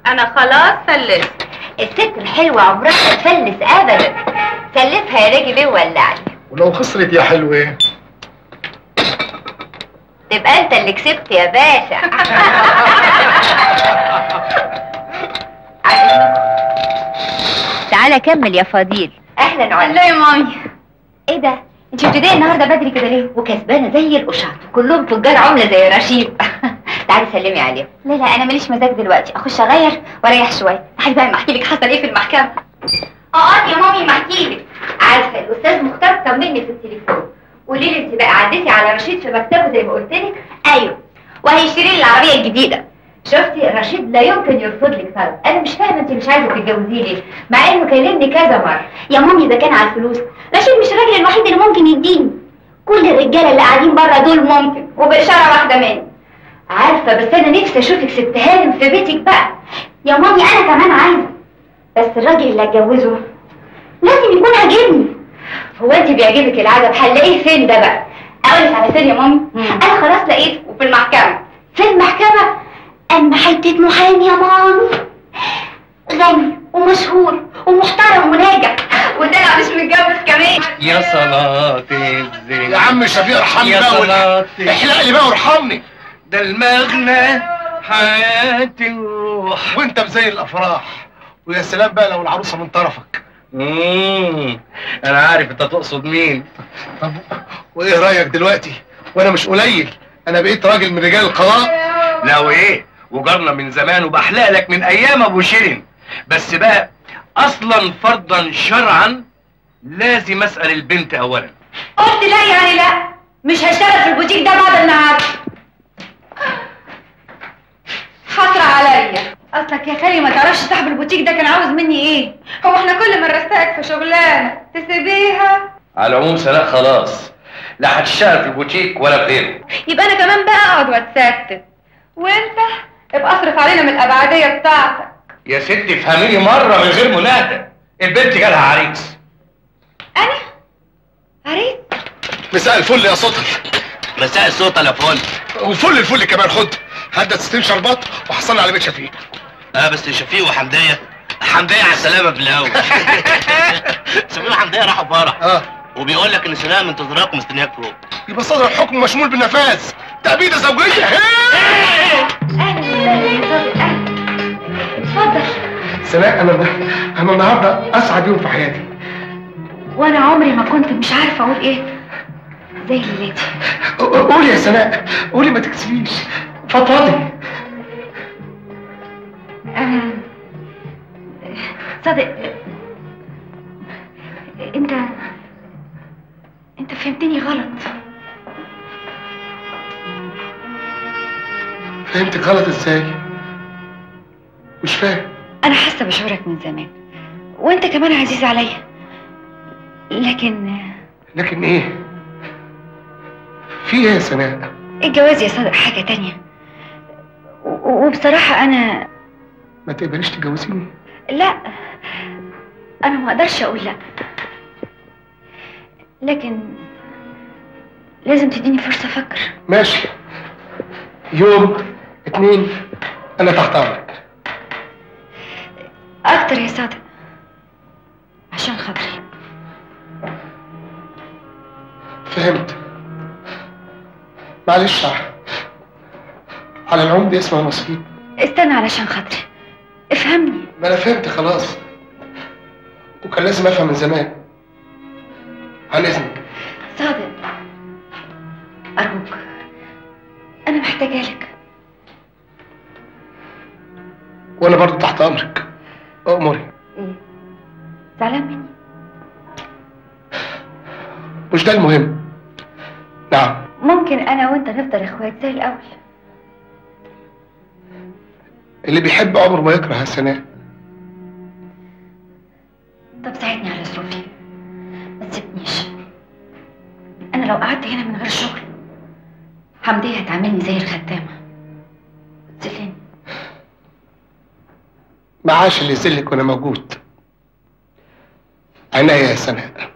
انا خلاص سلست الست الحلوة عمرها ما تفلس ابدا سلفها يا راجل ايه ولعني ولو خسرت يا حلوة تبقى انت اللي كسبت يا باشا تعالى كمل يا فضيل اهلا علا لا يا مامي ايه ده انت ابتدائي النهارده بدري كده ليه وكسبانه زي القشاط كلهم تجار عمله زي رشيد تعالي سلمي عليهم لا لا انا ماليش مزاج دلوقتي اخش اغير واريح شويه تعالي بقى احكي لك حصل ايه في المحكمه اقعدي يا مامي ما احكي لك عارفه الاستاذ مختار طمني في التليفون قولي لي انت بقى عديتي على رشيد في مكتبه زي ما قلت لك ايوه وهيشتري لي العربيه الجديده شفتي رشيد لا يمكن يرفض لك طلب انا مش فاهمه انت مش عايزه تتجوزيه ليه مع انه كلمني كذا مره يا مامي اذا كان على الفلوس رشيد مش الراجل الوحيد اللي ممكن يديني كل الرجاله اللي قاعدين بره دول ممكن وباشاره واحده مني عارفه بس انا نفسي اشوفك ست هانم في بيتك بقى يا مامي انا كمان عايزه بس الراجل اللي اتجوزه لازم يكون عاجبني هو انت بيعجبك العجب هنلاقيه فين ده بقى اقول لك على سر يا مامي مم. انا خلاص لقيته وفي المحكمه في المحكمه اما حته محامي يا مامي غني ومشهور ومحترم وناجح وطلع مش متجوز كمان يا صلاة الزين يا عم شفيق ارحمني يا بقى صلاة وال- احلق لي بقى وارحمني ده المغنى حياة الروح وانت بزي الافراح ويا سلام بقى لو العروسه من طرفك مم. انا عارف انت تقصد مين طب وايه رايك دلوقتي وانا مش قليل انا بقيت راجل من رجال القضاء لا وايه وجارنا من زمان وبحلق لك من ايام ابو شيرين بس بقى اصلا فرضا شرعا لازم اسال البنت اولا قلت لا يعني لا مش هشتغل في البوتيك ده بعد النهارده حسرة عليا اصلك يا خالي ما تعرفش صاحب البوتيك ده كان عاوز مني ايه هو احنا كل ما نرستقك في شغلانه تسيبيها على العموم سناء خلاص لا هتشتغل في البوتيك ولا في غيره يبقى انا كمان بقى اقعد واتستت وانت ابقى اصرف علينا من الابعاديه بتاعتك يا ستي افهميني مره من غير مناهده البنت جالها عريس انا عريس مساء الفل يا سطر مساء الصوت يا فل وفل الفل كمان خد هدى ستين شربات وحصلنا على بيت شفيق اه بس شفيق وحمديه حمديه على السلامه في الاول شفيق وحمديه راحوا فرح اه وبيقول لك ان سناء منتظراك ومستنياك فوق يبقى صدر الحكم مشمول بالنفاذ تأبيدة زوجية اهلا وسهلا يا صديق اهلا اتفضل سناء انا انا النهارده اسعد يوم في حياتي وانا عمري ما كنت مش عارفه اقول ايه زي ليلتي قولي يا سناء قولي ما تكسفيش فضفضي انا صادق انت انت فهمتني غلط فهمتك غلط ازاي مش فاهم انا حاسه بشعورك من زمان وانت كمان عزيز عليا لكن لكن ايه في ايه يا سناء الجواز يا صادق حاجه تانية و- وبصراحه انا ما تقبليش تتجوزيني لا انا ما اقدرش اقول لا لكن لازم تديني فرصه افكر ماشي يوم اتنين انا تحت امرك اكتر يا صادق عشان خاطري فهمت معلش على العمر دي اسمها نصيب استنى علشان خاطري افهمني ما انا فهمت خلاص وكان لازم افهم من زمان عن اذنك صادق ارجوك انا محتاجه لك وانا برضو تحت امرك امري ايه زعلان مني مش ده المهم نعم ممكن انا وانت نفضل اخوات زي الاول اللي بيحب عمره ما يكره يا سناء طب ساعدني على ظروفي ما تسيبنيش انا لو قعدت هنا من غير شغل حمدية هتعاملني زي الخدامة وتذلني معاش اللي يذلك وانا موجود عينيا يا سناء